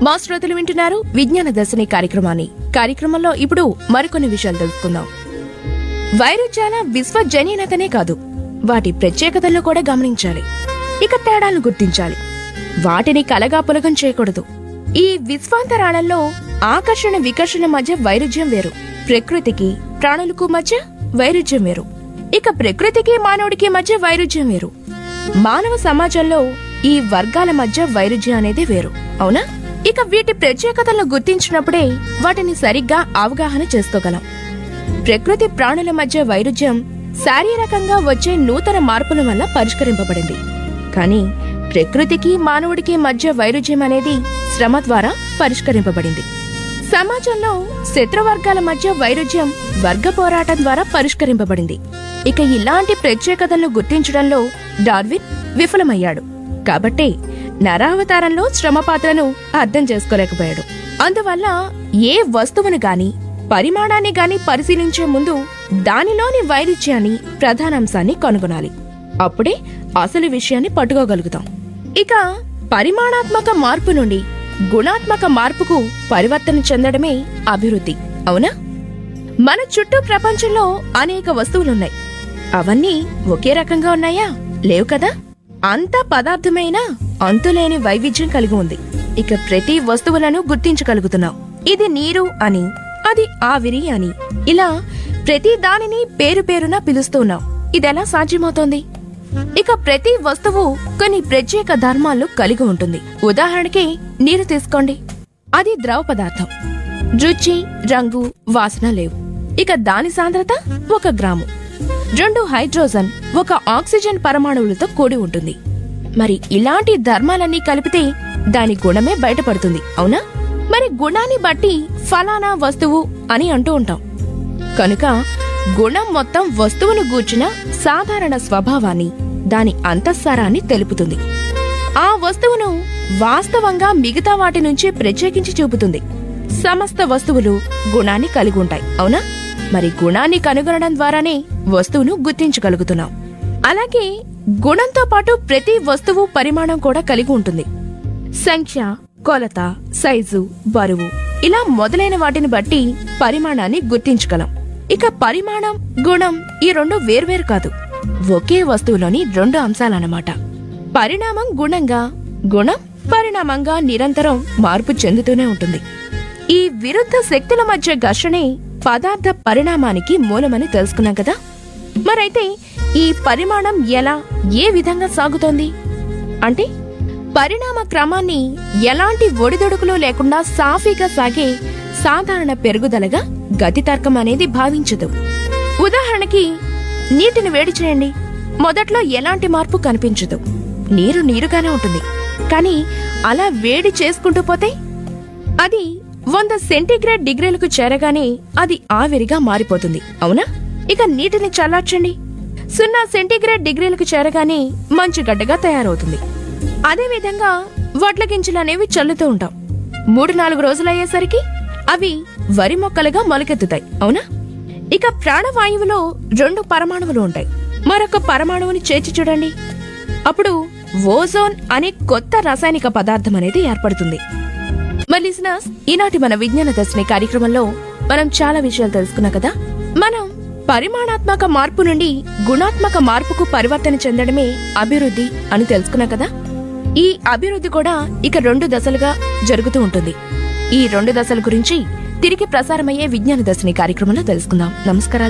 మా శ్రోతలు వింటున్నారు విజ్ఞాన దర్శిని కార్యక్రమాన్ని కార్యక్రమంలో ఇప్పుడు మరికొన్ని విషయాలు తెలుసుకుందాం వైరుధ్యాల విశ్వజనీనతనే కాదు వాటి ప్రత్యేకతలను కూడా గమనించాలి ఇక తేడాలను గుర్తించాలి వాటిని కలగా పులగం చేయకూడదు ఈ విశ్వాంతరాళంలో ఆకర్షణ వికర్షణ మధ్య వైరుధ్యం వేరు ప్రకృతికి ప్రాణులకు మధ్య వైరుధ్యం వేరు ఇక ప్రకృతికి మానవుడికి మధ్య వైరుధ్యం వేరు మానవ సమాజంలో ఈ వర్గాల మధ్య వైరుధ్యం అనేది వేరు అవునా ఇక వీటి ప్రత్యేకతలను గుర్తించినప్పుడే వాటిని సరిగ్గా అవగాహన చేసుకోగలం ప్రకృతి ప్రాణుల మధ్య వైరుధ్యం శారీరకంగా వచ్చే నూతన మార్పుల వల్ల పరిష్కరింపబడింది కానీ ప్రకృతికి మానవుడికి మధ్య వైరుధ్యం అనేది శ్రమ ద్వారా పరిష్కరింపబడింది సమాజంలో శత్రువర్గాల మధ్య వైరుధ్యం వర్గ పోరాటం ద్వారా పరిష్కరింపబడింది ఇక ఇలాంటి ప్రత్యేకతలను గుర్తించడంలో డార్విన్ విఫలమయ్యాడు కాబట్టే నరావతారంలో శ్రమ పాత్రను అర్థం చేసుకోలేకపోయాడు అందువల్ల ఏ వస్తువును గాని పరిమాణాన్ని గాని పరిశీలించే ముందు దానిలోని వైరుధ్యాన్ని ప్రధానాంశాన్ని కనుగొనాలి అప్పుడే అసలు విషయాన్ని పట్టుకోగలుగుతాం ఇక పరిమాణాత్మక మార్పు నుండి గుణాత్మక మార్పుకు పరివర్తన చెందడమే అభివృద్ధి అవునా మన చుట్టూ ప్రపంచంలో అనేక వస్తువులున్నాయి అవన్నీ ఒకే రకంగా ఉన్నాయా లేవు కదా అంతా పదార్థమైన అంతులేని వైవిధ్యం కలిగి ఉంది ఇక ప్రతి వస్తువులను గుర్తించగలుగుతున్నాం ఇది నీరు అని అది ఆవిరి అని ఇలా ప్రతి దానిని పేరు పేరున పిలుస్తున్నాం ఇదెలా సాధ్యమవుతోంది ఇక ప్రతి వస్తువు కొన్ని ప్రత్యేక ధర్మాలు కలిగి ఉంటుంది ఉదాహరణకి నీరు తీసుకోండి అది ద్రవ పదార్థం రుచి రంగు వాసన లేవు ఇక దాని సాంద్రత ఒక గ్రాము రెండు హైడ్రోజన్ ఒక ఆక్సిజన్ పరమాణువులతో కూడి ఉంటుంది మరి ఇలాంటి ధర్మాలన్నీ కలిపితే దాని గుణమే బయటపడుతుంది అవునా మరి గుణాన్ని బట్టి ఫలానా వస్తువు అని అంటూ ఉంటాం కనుక గుణం మొత్తం వస్తువును గూర్చిన సాధారణ స్వభావాన్ని దాని అంతఃసారాన్ని తెలుపుతుంది ఆ వస్తువును వాస్తవంగా మిగతా వాటి నుంచి ప్రత్యేకించి చూపుతుంది సమస్త వస్తువులు గుణాన్ని కలిగి ఉంటాయి అవునా మరి గుణాన్ని కనుగొనడం ద్వారానే వస్తువును గుర్తించగలుగుతున్నాం అలాగే గుణంతో పాటు ప్రతి వస్తువు పరిమాణం కూడా కలిగి ఉంటుంది సంఖ్య కొలత సైజు బరువు ఇలా మొదలైన వాటిని బట్టి పరిమాణాన్ని గుర్తించగలం ఇక పరిమాణం గుణం ఈ రెండు వేర్వేరు కాదు ఒకే వస్తువులోని రెండు అంశాలన్నమాట పరిణామం గుణంగా గుణం పరిణామంగా నిరంతరం మార్పు చెందుతూనే ఉంటుంది ఈ విరుద్ధ శక్తుల మధ్య ఘర్షణే పదార్థ పరిణామానికి మూలమని తెలుసుకున్నాం కదా మరైతే ఈ పరిమాణం ఎలా ఏ విధంగా సాగుతోంది అంటే పరిణామ క్రమాన్ని ఎలాంటి ఒడిదొడుకులు లేకుండా సాఫీగా సాగే సాధారణ పెరుగుదలగా గతి తర్కం అనేది భావించదు ఉదాహరణకి నీటిని వేడి చేయండి మొదట్లో ఎలాంటి మార్పు కనిపించదు నీరు నీరుగానే ఉంటుంది కానీ అలా వేడి చేసుకుంటూ పోతే అది వంద సెంటీగ్రేడ్ డిగ్రీలకు చేరగానే అది ఆవిరిగా మారిపోతుంది అవునా ఇక నీటిని చల్లార్చండి సున్నా సెంటీగ్రేడ్ డిగ్రీలకు చేరగానే మంచు గడ్డగా తయారవుతుంది అదేవిధంగా వడ్ల గింజలు అనేవి చల్లుతూ ఉంటాం మూడు నాలుగు రోజులయ్యేసరికి అవి వరి మొక్కలుగా మొలకెత్తుతాయి అవునా ఇక ప్రాణవాయువులో రెండు పరమాణువులు ఉంటాయి మరొక పరమాణువుని చేర్చి చూడండి అప్పుడు ఓజోన్ అనే కొత్త రాసాయనిక పదార్థం అనేది ఏర్పడుతుంది మరి లిసనర్స్ ఈనాటి మన విజ్ఞాన దర్శిని కార్యక్రమంలో మనం చాలా విషయాలు తెలుసుకున్నాం కదా మనం పరిమాణాత్మక మార్పు నుండి గుణాత్మక మార్పుకు పరివర్తన చెందడమే అభివృద్ధి అని తెలుసుకున్నాం కదా ఈ అభివృద్ధి కూడా ఇక రెండు దశలుగా జరుగుతూ ఉంటుంది ఈ రెండు దశల గురించి తిరిగి ప్రసారమయ్యే విజ్ఞాన దర్శిని కార్యక్రమంలో తెలుసుకుందాం నమస్కారాలు